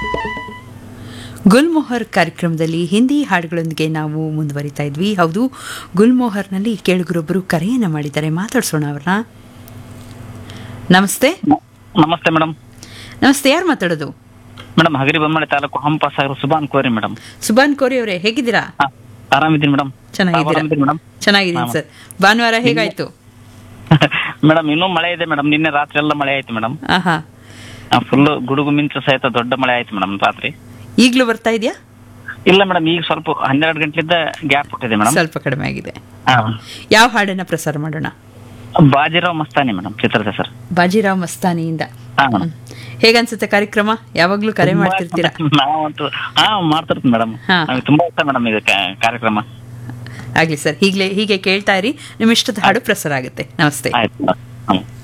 ಗುಲ್ಮೊಹರ್ ಕಾರ್ಯಕ್ರಮದಲ್ಲಿ ಹಿಂದಿ ಹಾಡುಗಳೊಂದಿಗೆ ನಾವು ಮುಂದುವರಿತಾ ಇದ್ವಿ ಹೌದು ಗುಲ್ಮೊಹರ್ನಲ್ಲಿ ಕೇಳುಗರೊಬ್ಬರು ಕರೆಯನ್ನು ಮಾಡಿದ್ದಾರೆ ಮಾತಾಡ್ಸೋಣ ಅವ್ರನ್ನ ನಮಸ್ತೆ ನಮಸ್ತೆ ಮೇಡಮ್ ನಮಸ್ತೆ ಯಾರು ಮಾತಾಡೋದು ಮೇಡಮ್ ಹಗರಿ ಬೊಮ್ಮಳೆ ತಾಲೂಕು ಹಂಪ ಸಾಗರ ಸುಬಾನ್ ಕೋರಿ ಮೇಡಮ್ ಸುಬಾನ್ ಕೋರಿ ಅವರೇ ಹೇಗಿದ್ದೀರಾ ಆರಾಮಿದ್ದೀನಿ ಮೇಡಮ್ ಚೆನ್ನಾಗಿದ್ದೀರಾ ಮೇಡಮ್ ಚೆನ್ನಾಗಿದ್ದೀನಿ ಸರ್ ಭಾನುವಾರ ಹೇಗಾಯ್ತು ಮೇಡಮ್ ಇನ್ನೂ ಮಳೆ ಇದೆ ಮೇಡಮ್ ನಿನ್ನೆ ರಾತ್ರಿ ಎಲ್ಲ ಮಳೆ ಆಯ್ತು ಮೇಡಮ್ ಆಹಾ ಫುಲ್ ಗುಡುಗು ಮಿಂಚು ಸಹಿತ ದೊಡ್ಡ ಮಳೆ ಆಯ್ತು ಮೇಡಮ್ ರಾತ್ರಿ ಈಗಲೂ ಬರ್ತಾ ಇದೆಯಾ ಇಲ್ಲ ಮೇಡಮ್ ಈಗ ಸ್ವಲ್ಪ ಹನ್ನೆರಡು ಗಂಟೆಲಿದ್ದ ಗ್ಯಾಪ್ ಕೊಟ್ಟಿದೆ ಮೇಡಮ್ ಸ್ವಲ್ಪ ಕಡಿಮೆ ಆಗಿದೆ ಯಾವ ಹಾಡನ್ನ ಪ್ರಸಾರ ಮಾಡೋಣ ಬಾಜಿರಾವ್ ಮಸ್ತಾನಿ ಮೇಡಮ್ ಚಿತ್ರದ ಸರ್ ಬಾಜಿರಾವ್ ಮಸ್ತಾನಿಯಿಂದ ಹಾ ಮೇಡಮ್ ಹೇಗನ್ಸುತ್ತೆ ಕಾರ್ಯಕ್ರಮ ಯಾವಾಗ್ಲೂ ಕರೆ ಮಾಡ್ತಿರ್ತೀರಾ ನಾವಂತೂ ಹಾ ಮಾಡ್ತಿರ್ತೀವಿ ಮೇಡಮ್ ಹಾ. ನಮಗೆ ತುಂಬಾ ಇಷ್ಟ ಮೇಡಮ್ ಇದು ಕ- ಕಾರ್ಯಕ್ರಮ ಆಗ್ಲಿ ಸರ್ ಹೀಗೆ ಹೀಗೆ ಕೇಳ್ತಾ ಇರಿ ನಿಮ್ಮ ಇಷ್ಟದ ಹಾಡು ಪ್ರಸಾರ ಆಗುತ್ತೆ ನಮಸ್ತೆ ಆಯ್ತು ಮೇಡಮ್ ಹ್ಮ್